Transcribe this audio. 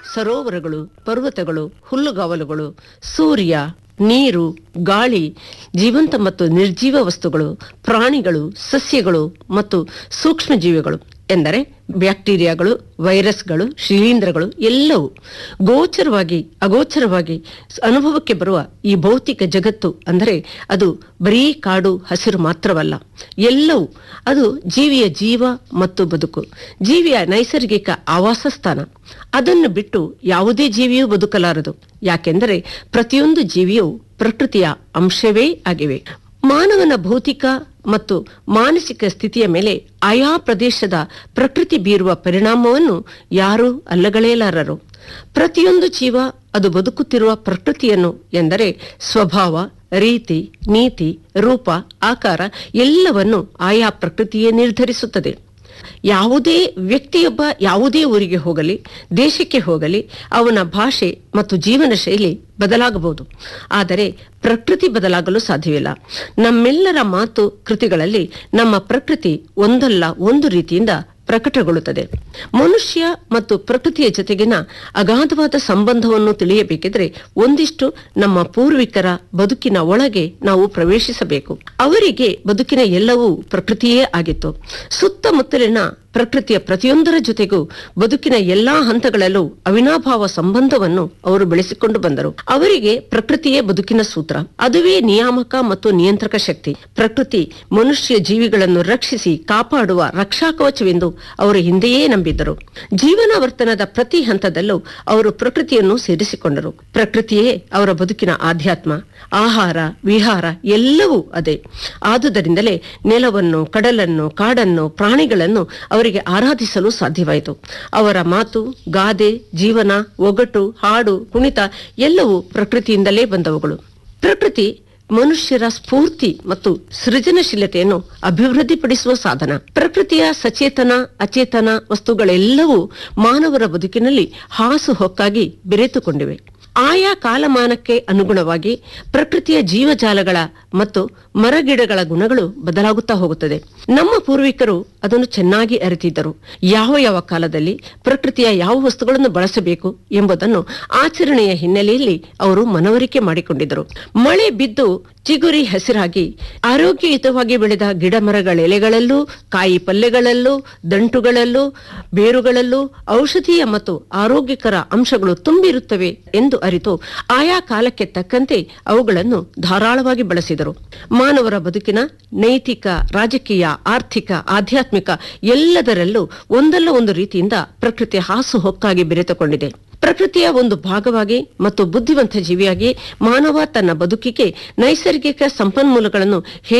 ಸರೋವರಗಳು ಪರ್ವತಗಳು ಹುಲ್ಲುಗಾವಲುಗಳು ಸೂರ್ಯ ನೀರು ಗಾಳಿ ಜೀವಂತ ಮತ್ತು ನಿರ್ಜೀವ ವಸ್ತುಗಳು ಪ್ರಾಣಿಗಳು ಸಸ್ಯಗಳು ಮತ್ತು ಸೂಕ್ಷ್ಮಜೀವಿಗಳು ಎಂದರೆ ಬ್ಯಾಕ್ಟೀರಿಯಾಗಳು ವೈರಸ್ಗಳು ಶಿಲೀಂಧ್ರಗಳು ಎಲ್ಲವೂ ಗೋಚರವಾಗಿ ಅಗೋಚರವಾಗಿ ಸ್- ಅನುಭವಕ್ಕೆ ಬರುವ ಈ ಭೌತಿಕ ಜಗತ್ತು ಅಂದರೆ ಅದು ಬರೀ ಕಾಡು ಹಸಿರು ಮಾತ್ರವಲ್ಲ ಎಲ್ಲವೂ ಅದು ಜೀವಿಯ ಜೀವ ಮತ್ತು ಬದುಕು ಜೀವಿಯ ನೈಸರ್ಗಿಕ ಆವಾಸ ಸ್ಥಾನ ಅದನ್ನು ಬಿಟ್ಟು ಯಾವುದೇ ಜೀವಿಯೂ ಬದುಕಲಾರದು ಯಾಕೆಂದರೆ ಪ್ರತಿಯೊಂದು ಜೀವಿಯೂ ಪ್ರಕೃತಿಯ ಅಂಶವೇ ಆಗಿವೆ ಮಾನವನ ಭೌತಿಕ ಮತ್ತು ಮಾನಸಿಕ ಸ್ಥಿತಿಯ ಮೇಲೆ ಆಯಾ ಪ್ರದೇಶದ ಪ್ರಕೃತಿ ಬೀರುವ ಪರಿಣಾಮವನ್ನು ಯಾರೂ ಅಲ್ಲಗಳೆಯಲಾರರು ಪ್ರತಿಯೊಂದು ಜೀವ ಅದು ಬದುಕುತ್ತಿರುವ ಪ್ರಕೃತಿಯನ್ನು ಎಂದರೆ ಸ್ವಭಾವ ರೀತಿ ನೀತಿ ರೂಪ ಆಕಾರ ಎಲ್ಲವನ್ನು ಆಯಾ ಪ್ರಕೃತಿಯೇ ನಿರ್ಧರಿಸುತ್ತದೆ ಯಾವುದೇ ವ್ಯಕ್ತಿಯೊಬ್ಬ ಯಾವುದೇ ಊರಿಗೆ ಹೋಗಲಿ ದೇಶಕ್ಕೆ ಹೋಗಲಿ ಅವನ ಭಾಷೆ ಮತ್ತು ಜೀವನ ಶೈಲಿ ಬದಲಾಗಬಹುದು ಆದರೆ ಪ್ರಕೃತಿ ಬದಲಾಗಲು ಸಾಧ್ಯವಿಲ್ಲ ನಮ್ಮೆಲ್ಲರ ಮಾತು ಕೃತಿಗಳಲ್ಲಿ ನಮ್ಮ ಪ್ರಕೃತಿ ಒಂದಲ್ಲ ಒಂದು ರೀತಿಯಿಂದ ಪ್ರಕಟಗೊಳ್ಳುತ್ತದೆ ಮನುಷ್ಯ ಮತ್ತು ಪ್ರಕೃತಿಯ ಜೊತೆಗಿನ ಅಗಾಧವಾದ ಸಂಬಂಧವನ್ನು ತಿಳಿಯಬೇಕಿದ್ರೆ ಒಂದಿಷ್ಟು ನಮ್ಮ ಪೂರ್ವಿಕರ ಬದುಕಿನ ಒಳಗೆ ನಾವು ಪ್ರವೇಶಿಸಬೇಕು ಅವರಿಗೆ ಬದುಕಿನ ಎಲ್ಲವೂ ಪ್ರಕೃತಿಯೇ ಆಗಿತ್ತು ಸುತ್ತಮುತ್ತಲಿನ ಪ್ರಕೃತಿಯ ಪ್ರತಿಯೊಂದರ ಜೊತೆಗೂ ಬದುಕಿನ ಎಲ್ಲಾ ಹಂತಗಳಲ್ಲೂ ಅವಿನಾಭಾವ ಸಂಬಂಧವನ್ನು ಅವರು ಬೆಳೆಸಿಕೊಂಡು ಬಂದರು ಅವರಿಗೆ ಪ್ರಕೃತಿಯೇ ಬದುಕಿನ ಸೂತ್ರ ಅದುವೇ ನಿಯಾಮಕ ಮತ್ತು ನಿಯಂತ್ರಕ ಶಕ್ತಿ ಪ್ರಕೃತಿ ಮನುಷ್ಯ ಜೀವಿಗಳನ್ನು ರಕ್ಷಿಸಿ ಕಾಪಾಡುವ ರಕ್ಷಾ ಕವಚವೆಂದು ಅವರು ಹಿಂದೆಯೇ ನಂಬಿದ್ದರು ಜೀವನಾವರ್ತನದ ಪ್ರತಿ ಹಂತದಲ್ಲೂ ಅವರು ಪ್ರಕೃತಿಯನ್ನು ಸೇರಿಸಿಕೊಂಡರು ಪ್ರಕೃತಿಯೇ ಅವರ ಬದುಕಿನ ಆಧ್ಯಾತ್ಮ ಆಹಾರ ವಿಹಾರ ಎಲ್ಲವೂ ಅದೇ ಆದುದರಿಂದಲೇ ನೆಲವನ್ನು ಕಡಲನ್ನು ಕಾಡನ್ನು ಪ್ರಾಣಿಗಳನ್ನು ಅವರಿಗೆ ಆರಾಧಿಸಲು ಸಾಧ್ಯವಾಯಿತು ಅವರ ಮಾತು ಗಾದೆ ಜೀವನ ಒಗಟು ಹಾಡು ಕುಣಿತ ಎಲ್ಲವೂ ಪ್ರಕೃತಿಯಿಂದಲೇ ಬಂದವುಗಳು ಪ್ರಕೃತಿ ಮನುಷ್ಯರ ಸ್ಫೂರ್ತಿ ಮತ್ತು ಸೃಜನಶೀಲತೆಯನ್ನು ಅಭಿವೃದ್ಧಿಪಡಿಸುವ ಸಾಧನ ಪ್ರಕೃತಿಯ ಸಚೇತನ ಅಚೇತನ ವಸ್ತುಗಳೆಲ್ಲವೂ ಮಾನವರ ಬದುಕಿನಲ್ಲಿ ಹಾಸು ಹೊಕ್ಕಾಗಿ ಬೆರೆತುಕೊಂಡಿವೆ ಆಯಾ ಕಾಲಮಾನಕ್ಕೆ ಅನುಗುಣವಾಗಿ ಪ್ರಕೃತಿಯ ಜೀವಜಾಲಗಳ ಮತ್ತು ಮರಗಿಡಗಳ ಗುಣಗಳು ಬದಲಾಗುತ್ತಾ ಹೋಗುತ್ತದೆ ನಮ್ಮ ಪೂರ್ವಿಕರು ಅದನ್ನು ಚೆನ್ನಾಗಿ ಅರಿತಿದ್ದರು ಯಾವ ಯಾವ ಕಾಲದಲ್ಲಿ ಪ್ರಕೃತಿಯ ಯಾವ ವಸ್ತುಗಳನ್ನು ಬಳಸಬೇಕು ಎಂಬುದನ್ನು ಆಚರಣೆಯ ಹಿನ್ನೆಲೆಯಲ್ಲಿ ಅವರು ಮನವರಿಕೆ ಮಾಡಿಕೊಂಡಿದ್ದರು ಮಳೆ ಬಿದ್ದು ಚಿಗುರಿ ಹಸಿರಾಗಿ ಆರೋಗ್ಯಯುತವಾಗಿ ಬೆಳೆದ ಗಿಡ ಮರಗಳ ಎಲೆಗಳಲ್ಲೂ ಕಾಯಿ ಪಲ್ಯಗಳಲ್ಲೂ ದಂಟುಗಳಲ್ಲೂ ಬೇರುಗಳಲ್ಲೂ ಔಷಧೀಯ ಮತ್ತು ಆರೋಗ್ಯಕರ ಅಂಶಗಳು ತುಂಬಿರುತ್ತವೆ ಎಂದು ಅರಿತು ಆಯಾ ಕಾಲಕ್ಕೆ ತಕ್ಕಂತೆ ಅವುಗಳನ್ನು ಧಾರಾಳವಾಗಿ ಬಳಸಿದರು ಮಾನವರ ಬದುಕಿನ ನೈತಿಕ ರಾಜಕೀಯ ಆರ್ಥಿಕ ಆಧ್ಯಾತ್ಮಿಕ ಎಲ್ಲದರಲ್ಲೂ ಒಂದಲ್ಲ ಒಂದು ರೀತಿಯಿಂದ ಪ್ರಕೃತಿ ಹಾಸು ಹೊಕ್ಕಾಗಿ ಬೆರೆತುಕೊಂಡಿದೆ ಪ್ರಕೃತಿಯ ಒಂದು ಭಾಗವಾಗಿ ಮತ್ತು ಬುದ್ಧಿವಂತ ಜೀವಿಯಾಗಿ ಮಾನವ ತನ್ನ ಬದುಕಿಗೆ ನೈಸರ್ಗಿಕ ಸಂಪನ್ಮೂಲಗಳನ್ನು